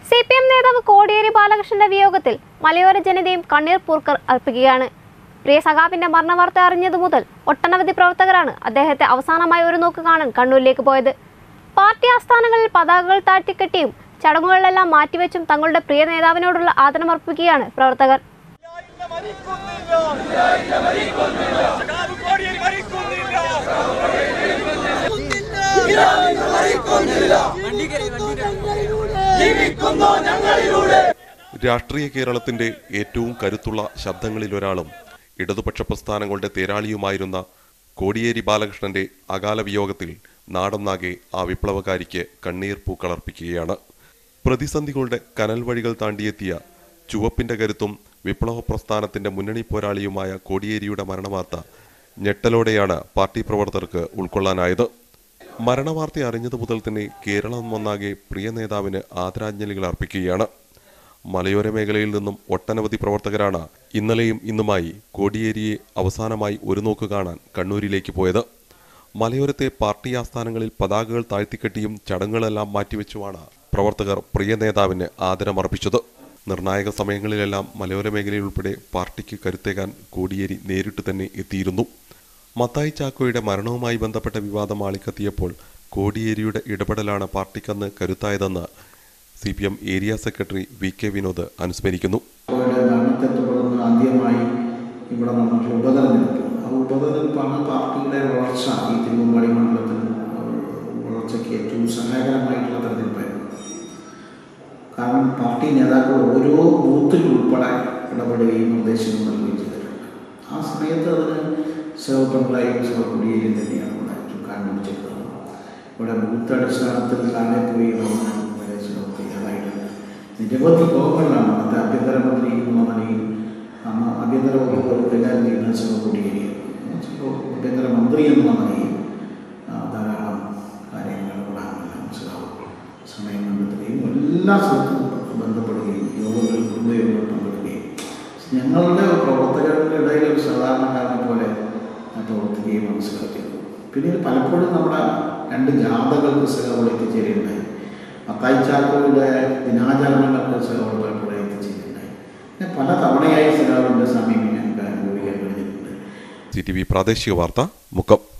C P M നേതാവ് കോടിയേരി ബാലകൃഷ്ണന്റെ വിയോഗത്തിൽ മലയോര ജനതയും കണ്ണീർ പൂർക്കർ അർപ്പിക്കുകയാണ് പ്രിയ സഖാവിന്റെ മരണവാർത്ത അറിഞ്ഞതു മുതൽ ഒട്ടനവധി പ്രവർത്തകരാണ് അദ്ദേഹത്തെ അവസാനമായി ഒരു നോക്ക് കാണാൻ കണ്ണൂരിലേക്ക് പോയത് പാർട്ടി ആസ്ഥാനങ്ങളിൽ പതാകകൾ താഴ്ത്തിക്കെട്ടിയും ചടങ്ങുകളിലെല്ലാം മാറ്റിവെച്ചും തങ്ങളുടെ പ്രിയ നേതാവിനോടുള്ള ആദരമർപ്പിക്കുകയാണ് പ്രവർത്തകർ സഖാവ് കോടിയേരി മരിക്കുന്നില്ല രാഷ്ട്രീയ കേരളത്തിന്റെ ഏറ്റവും കരുത്തുള്ള ശബ്ദങ്ങളിലൊരാളും ഇടതുപക്ഷ പ്രസ്ഥാനങ്ങളുടെ തേരാളിയുമായിരുന്ന കോടിയേരി ബാലകൃഷ്ണന്റെ അകാല വിയോഗത്തിൽ നാടൊന്നാകെ ആ വിപ്ലവകാരിക്ക് കണ്ണീർ പൂക്കളർപ്പിക്കുകയാണ് പ്രതിസന്ധികളുടെ കനൽ വഴികൾ താണ്ടിയെത്തിയ ചുവപ്പിന്റെ കരുത്തും വിപ്ലവ പ്രസ്ഥാനത്തിന്റെ മുന്നണി പോരാളിയുമായ കോടിയേരിയുടെ മരണവാർത്ത ഞെട്ടലോടെയാണ് പാർട്ടി പ്രവർത്തകർക്ക് ഉൾക്കൊള്ളാനായത് മരണവാർത്ത അറിഞ്ഞതു മുതൽ തന്നെ കേരളം ഒന്നാകെ പ്രിയ നേതാവിന് ആദരാഞ്ജലികൾ അർപ്പിക്കുകയാണ് മലയോര മേഖലയിൽ നിന്നും ഒട്ടനവധി പ്രവർത്തകരാണ് ഇന്നലെയും ഇന്നുമായി കോടിയേരിയെ അവസാനമായി ഒരു നോക്ക് കാണാൻ കണ്ണൂരിലേക്ക് പോയത് മലയോരത്തെ പാർട്ടി ആസ്ഥാനങ്ങളിൽ പതാകകൾ താഴ്ത്തിക്കെട്ടിയും ചടങ്ങുകളെല്ലാം മാറ്റിവെച്ചുമാണ് പ്രവർത്തകർ പ്രിയ നേതാവിന് ആദരമർപ്പിച്ചത് നിർണായക സമയങ്ങളിലെല്ലാം മലയോര മേഖലയിൽ ഉൾപ്പെടെ പാർട്ടിക്ക് കരുത്തേകാൻ കോടിയേരി നേരിട്ട് തന്നെ എത്തിയിരുന്നു മത്തായി ചാക്കോയുടെ മരണവുമായി ബന്ധപ്പെട്ട വിവാദം ആളിക്കത്തിയപ്പോൾ കോടിയേരിയുടെ ഇടപെടലാണ് പാർട്ടിക്കന്ന് കരുത്തായതെന്ന് C P M area secretary V K Vinod അനുസ്മരിക്കുന്നു അവരുടെ മരണത്തെ തുടർന്ന് ആദ്യമായി ഇവിടെ നടന്നിട്ടുള്ള ഉപതെരഞ്ഞെടുപ്പ് ആ ഉപതെരഞ്ഞെടുപ്പാണ് പാർട്ടിയുടെ വളർച്ച ഈ തിരുവമ്പാടി മണ്ഡലത്തിൽ വളർച്ചയ്ക്ക് ഏറ്റവും സഹായകരമായിട്ടുള്ള തെരഞ്ഞെടുപ്പായിരുന്നു കാരണം പാർട്ടി നേതാക്കൾ ഓരോ ബൂത്തിൽ ഉൾപ്പെടെ ഇടപെടുകയും നിർദ്ദേശങ്ങൾ നൽകുകയും ചെയ്തിട്ടുണ്ട് ആ സമയത്ത് അതിന് സേവ പിണറായിയും സേവ കുടിയേരിയും തന്നെയാണ് ഇവിടെ ചുക്കാൻ പിടിച്ചിട്ടുള്ളത് ഇവിടെ ബൂത്ത് അടിസ്ഥാനത്തിൽ താഴെ പോയി നമ്മൾ നിർദ്ദേശങ്ങൾ തയ്യാറായിട്ടുണ്ട് നിരവധി യോഗങ്ങളിലാണ് അന്നത്തെ ആഭ്യന്തരമന്ത്രി എന്നുള്ള നിലയിൽ അന്ന് ആഭ്യന്തര വകുപ്പ് കൈകാര്യം ചെയ്യുന്ന സേവ കുടിയേരിയാണ് ആഭ്യന്തരമന്ത്രി എന്നുള്ള നിലയിൽ ആ, ധാരാളം കാര്യങ്ങൾ ഇടാമെല്ലാം മനസ്സിലാവും സമയം കണ്ടെത്തുകയും എല്ലാ സ്ഥലത്തും ബന്ധപ്പെടുകയും യോഗങ്ങളിൽ കുടുംബയോഗങ്ങൾ പങ്കെടുക്കുകയും ഞങ്ങളുടെ പ്രവർത്തകരുടെ ഇടയിൽ ഒരു സാധാരണക്കാരനെ പോലെ ഞാൻ പ്രവർത്തിക്കുകയും മനസ്സിലാക്കിയത് പിന്നീട് പലപ്പോഴും നമ്മുടെ രണ്ട് ജാഥകൾക്ക് സഹകൾ എത്തിച്ചേരുകയുണ്ടായി മത്തായി ചാക്കോയുടെ ദിനാചരണങ്ങൾക്ക് സഹകൾ പലപ്പോഴും എത്തിച്ചേരുകയുണ്ടായി പിന്നെ പല തവണയായി സഹകളുടെ സമീപം ഞങ്ങൾക്ക് അനുഭവിക്കാൻ കഴിഞ്ഞിട്ടുണ്ട് സി ടി വി പ്രാദേശിക വാർത്ത മുക്കം